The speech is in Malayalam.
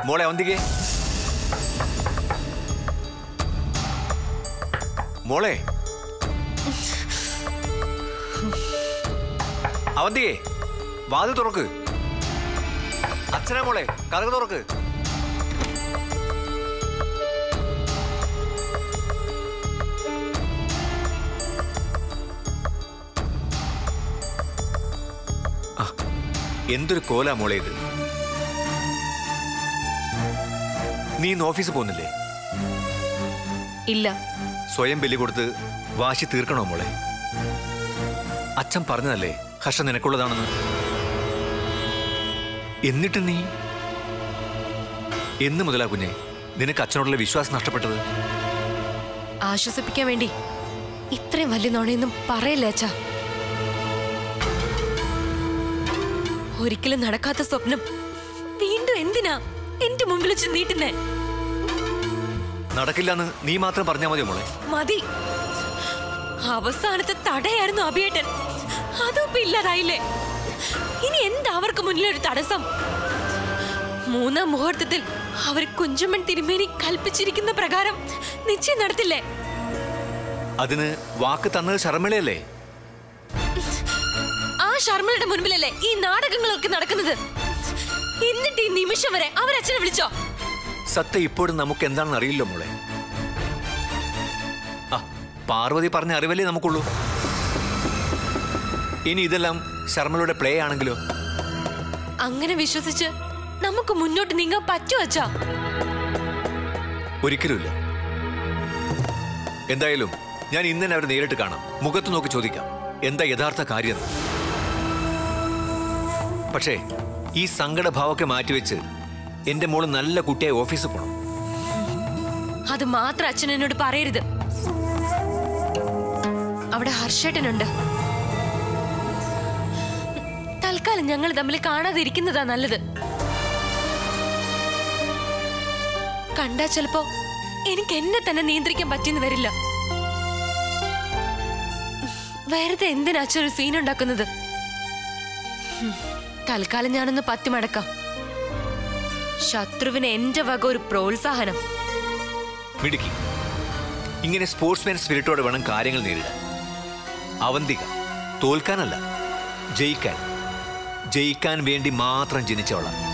മോളെ അവന്തികെ മോളെ അവന്തികെ വാതിൽ തുറക്ക് അച്ഛനാ മോളെ കഥക തുറക്ക് ആ, എന്തൊരു കോലാ മോളെ ഇത് നീ ഇന്ന് ഓഫീസിൽ പോകുന്നില്ലേ ഇല്ല സ്വയം ബലി കൊടുത്ത് വാശി തീർക്കണോ മോളെ അച്ഛൻ പറഞ്ഞതല്ലേ ഹർഷ നിനക്കുള്ളതാണെന്ന് എന്നിട്ട് നീ എന്ന് മുതലാ കുഞ്ഞെ നിനക്ക് അച്ഛനോടുള്ള വിശ്വാസം നഷ്ടപ്പെട്ടത് ആശ്വസിപ്പിക്കാൻ വേണ്ടി ഇത്രയും വലിയ നുണയൊന്നും പറയല്ലേ അച്ഛാ ഒരിക്കലും നടക്കാത്ത സ്വപ്നം വീണ്ടും എന്തിനാ എന്റെ മുമ്പിൽ വെച്ച് നീട്ടുന്നേ നടക്കില്ലെന്ന് നീ മാത്രം പറഞ്ഞാൽ മതിയോ മോളെ മതി അവസാനത്തെ തടയായിരുന്നു അഭിയേട്ടൻ അതും ഇപ്പൊ ഇല്ലാതായില്ലേ ഇനി എന്താ അവർക്ക് മുന്നിൽ ഒരു തടസ്സം മൂന്നാം മുഹൂർത്തത്തിൽ അവർ കുഞ്ചുമൺ തിരുമേനി കൽപ്പിച്ചിരിക്കുന്ന പ്രകാരം നിശ്ചയം നടത്തില്ലേ അതിന് വാക്ക് തന്നത് ശർമ്മിളയല്ലേ ആ ശർമ്മയുടെ മുൻപിലല്ലേ ഈ നാടകങ്ങളൊക്കെ നടക്കുന്നത് എന്നിട്ട് ഈ നിമിഷം വരെ അവരച്ഛനെ വിളിച്ചോ സത്യം ഇപ്പോഴും നമുക്ക് എന്താണെന്ന് അറിയില്ലോ മോളെ ആ പാർവതി പറഞ്ഞ അറിവല്ലേ നമുക്കുള്ളൂ ഇനി ഇതെല്ലാം ശർമ്മയുടെ പ്ലേ ആണെങ്കിലോ അങ്ങനെ വിശ്വസിച്ച് നമുക്ക് മുന്നോട്ട് നീങ്ങാൻ പറ്റുമോ അച്ഛാ ഒരിക്കലുമില്ല എന്തായാലും ഞാൻ ഇന്ന് തന്നെ അവരെ നേരിട്ട് കാണാം മുഖത്ത് നോക്കി ചോദിക്കാം എന്താ യഥാർത്ഥ കാര്യം എന്ന്. പക്ഷേ ഈ സങ്കടഭാവമൊക്കെ മാറ്റിവെച്ച് എന്റെ മോള് നല്ല കുട്ടിയായി ഓഫീസിൽ പോകണം അത് മാത്രം അച്ഛൻ എന്നോട് പറയരുത് അവിടെ ഹർഷേട്ടനുണ്ട് തൽക്കാലം ഞങ്ങൾ തമ്മിൽ കാണാതിരിക്കുന്നതാ നല്ലത് കണ്ടാ ചിലപ്പോ എനിക്ക് എന്നെ തന്നെ നിയന്ത്രിക്കാൻ പറ്റിയെന്ന് വരില്ല വെറുതെ എന്തിനാ അച്ഛൻ ഒരു സീൻ ഉണ്ടാക്കുന്നത് ഹും, തൽക്കാലം ഞാനൊന്ന് പത്തി മടക്കാം ശത്രുവിന് എന്റെ വക ഒരു പ്രോത്സാഹനം മിടുക്കി ഇങ്ങനെ സ്പോർട്സ്മാൻ സ്പിരിറ്റോടെ വേണം കാര്യങ്ങൾ നേരിടാൻ അവന്തിക തോൽക്കാനല്ല ജയിക്കാൻ ജയിക്കാൻ വേണ്ടി മാത്രം ജനിച്ചവളാണ്